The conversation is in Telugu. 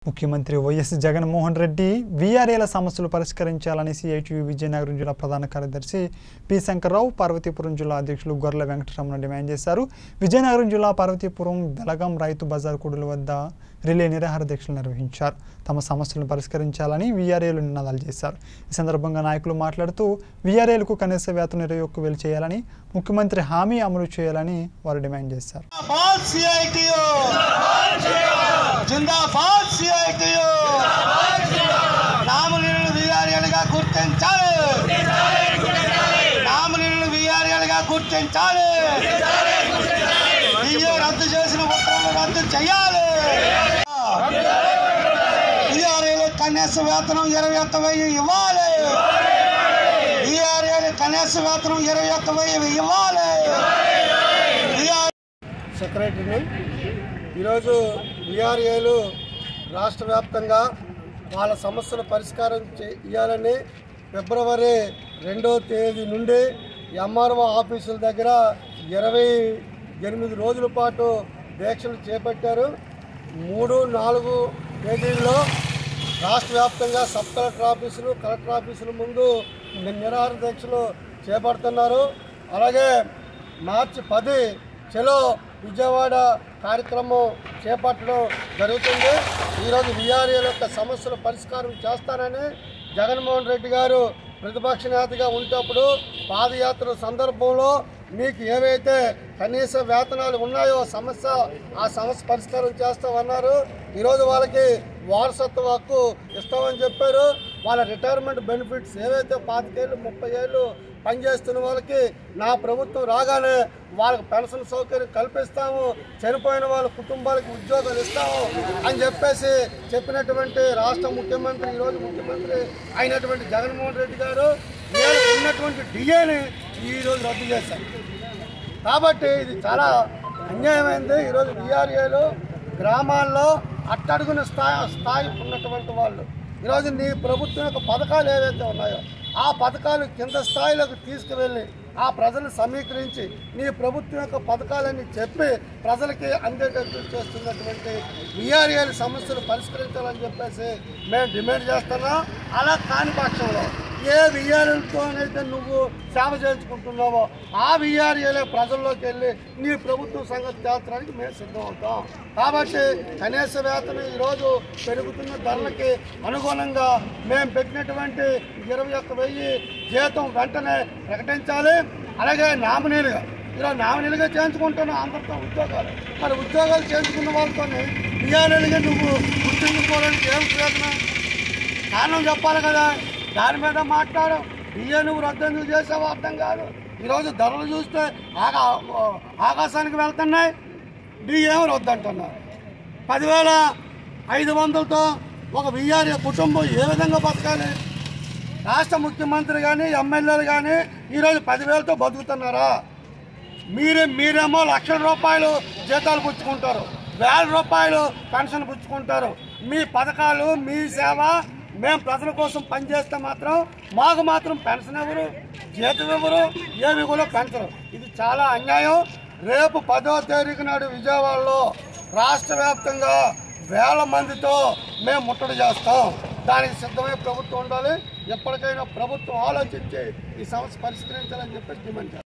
ముఖ్యమంత్రి వైఎస్ జగన్మోహన్ రెడ్డి వీఆర్ఏల సమస్యలు పరిష్కరించాలని సిఐటియు విజయనగరం జిల్లా ప్రధాన కార్యదర్శి పి శంకర్రావు పార్వతీపురం జిల్లా అధ్యక్షులు గొర్రెల వెంకటరమణ డిమాండ్ చేశారు విజయనగరం జిల్లా పార్వతీపురం బెలగం రైతు బజార్ కూడలి వద్ద రిలే నిరాహార దీక్షలు నిర్వహించారు తమ సమస్యలను పరిష్కరించాలని వీఆర్ఏలు నినాదాలు చేశారు ఈ సందర్భంగా నాయకులు మాట్లాడుతూ వీఆర్ఏలకు కనీస వేతనం ఇరవై ఒక్క వేలు చేయాలని ముఖ్యమంత్రి హామీ అమలు చేయాలని వారు డిమాండ్ చేశారు जिंदाबाद सीआईटीयू जिंदाबाद सीआईटीयू నామినీలను వీఆర్ఎల్గా గుర్తించాలి నామినీలను వీఆర్ఎల్గా గుర్తించాలి డిఏ రద్దు చేసిన ఉత్తర్వులు రద్దు చేయాలి వీఆర్ఏలు కనీస వేతనం ఇరవై ఒక్క వెయ్యి ఇవ్వాలి వీఆర్ఏలు కనీస వేతనం ఇరవై ఒక్క వెయ్యి ఇవ్వాలి వీఆర్ సెక్రటరీని ఈరోజు విఆర్ఏలు రాష్ట్ర వ్యాప్తంగా వాళ్ళ సమస్యల పరిష్కారం చేయాలని ఫిబ్రవరి రెండో తేదీ నుండి ఎంఆర్ఓ ఆఫీసుల దగ్గర ఇరవై ఎనిమిది రోజుల పాటు దీక్షలు చేపట్టారు మూడు నాలుగు తేదీల్లో రాష్ట్ర వ్యాప్తంగా సబ్ కలెక్టర్ ఆఫీసులు కలెక్టర్ ఆఫీసుల ముందు ని- నిరాహార దీక్షలు చేపడుతున్నారు అలాగే మార్చి పది చలో విజయవాడ కార్యక్రమం చేపట్టడం జరుగుతుంది ఈరోజు విఆర్ఏల యొక్క సమస్యల పరిష్కారం చేస్తానని జగన్మోహన్ రెడ్డి గారు ప్రతిపక్ష నేతగా ఉంటప్పుడు పాదయాత్ర సందర్భంలో మీకు ఏవైతే కనీస వేతనాలు ఉన్నాయో సమస్య ఆ సమస్య పరిష్కారం చేస్తామన్నారు ఈరోజు వాళ్ళకి వారసత్వ హక్కు ఇస్తామని చెప్పారు వాళ్ళ రిటైర్మెంట్ బెనిఫిట్స్ ఏవైతే పాతికేళ్ళు ముప్పై ఏళ్ళు పనిచేస్తున్న వాళ్ళకి నా ప్రభుత్వం రాగానే వాళ్ళకి పెన్షన్ సౌకర్యం కల్పిస్తాము చనిపోయిన వాళ్ళ కుటుంబాలకు ఉద్యోగాలు ఇస్తాము అని చెప్పేసి చెప్పినటువంటి రాష్ట్ర ముఖ్యమంత్రి ఈరోజు ముఖ్యమంత్రి అయినటువంటి జగన్మోహన్ రెడ్డి గారు వీళ్ళకి ఉన్నటువంటి డిఏని ఈరోజు రద్దు చేశారు కాబట్టి ఇది చాలా అన్యాయమైంది ఈరోజు బీఆర్ఏలు గ్రామాల్లో అట్టడుగున స్థాయి స్థాయి ఉన్నటువంటి వాళ్ళు ఈరోజు నీ ప్రభుత్వం యొక్క పథకాలు ఏవైతే ఉన్నాయో ఆ పథకాలు కింద స్థాయిలోకి తీసుకువెళ్ళి ఆ ప్రజలు సమీకరించి నీ ప్రభుత్వం యొక్క పథకాలని చెప్పి ప్రజలకి అందేటట్టు చేస్తున్నటువంటి బీఆర్ఏల సమస్యలు పరిష్కరించాలని చెప్పేసి మేము డిమాండ్ చేస్తున్నాం అలా కాని పక్షంలో ఏ విఆర్ఎల్తోనైతే నువ్వు సేవ చేయించుకుంటున్నావో ఆ విఆర్ఏలే ప్రజల్లోకి వెళ్ళి నీ ప్రభుత్వం సంగతి తేల్చడానికి మేము సిద్ధం అవుతాం కాబట్టి కనీస వేతనం ఈరోజు పెరుగుతున్న ధరలకి అనుగుణంగా మేము పెట్టినటువంటి ఇరవై ఒక్క వెయ్యి జీతం వెంటనే ప్రకటించాలి అలాగే నామినీలుగా ఈరోజు నామినీలుగా చేయించుకుంటున్నావు అందరితో ఉద్యోగాలు మరి ఉద్యోగాలు చేయించుకున్న వాళ్ళతో విఆర్ఏలుగా నువ్వు గుర్తించుకోవడానికి ఏం ప్రయోజనం కారణం చెప్పాలి కదా దాని మీద మాట్లాడు బియ్య నువ్వు రద్దు ఎందుకు చేసావో అర్థం కాదు ఈరోజు ధరలు చూస్తే ఆగా ఆకాశానికి వెళ్తున్నాయి బియ్యం రద్దు అంటున్నారు పదివేల ఐదు వందలతో ఒక విఆర్ఏ కుటుంబం ఏ విధంగా బతకాలి రాష్ట్ర ముఖ్యమంత్రి కానీ ఎమ్మెల్యేలు కానీ ఈరోజు పదివేలతో బతుకుతున్నారా మీరే మీరేమో లక్షల రూపాయలు జీతాలు పుచ్చుకుంటారు వేల రూపాయలు పెన్షన్ పుచ్చుకుంటారు మీ పథకాలు మీ సేవ మేము ప్రజల కోసం పనిచేస్తే మాత్రం మాకు మాత్రం పెన్షన్ ఎవరు జీతం ఎవరు ఏమి కూడా పెంచరు ఇది చాలా అన్యాయం రేపు పదో తారీఖు నాడు విజయవాడలో రాష్ట్ర వ్యాప్తంగా వేల మందితో మేము ముట్టడి చేస్తాం దానికి సిద్ధమై ప్రభుత్వం ఉండాలి ఎప్పటికైనా ప్రభుత్వం ఆలోచించి ఈ సమస్య పరిష్కరించాలని చెప్పి డిమాండ్ చేస్తాం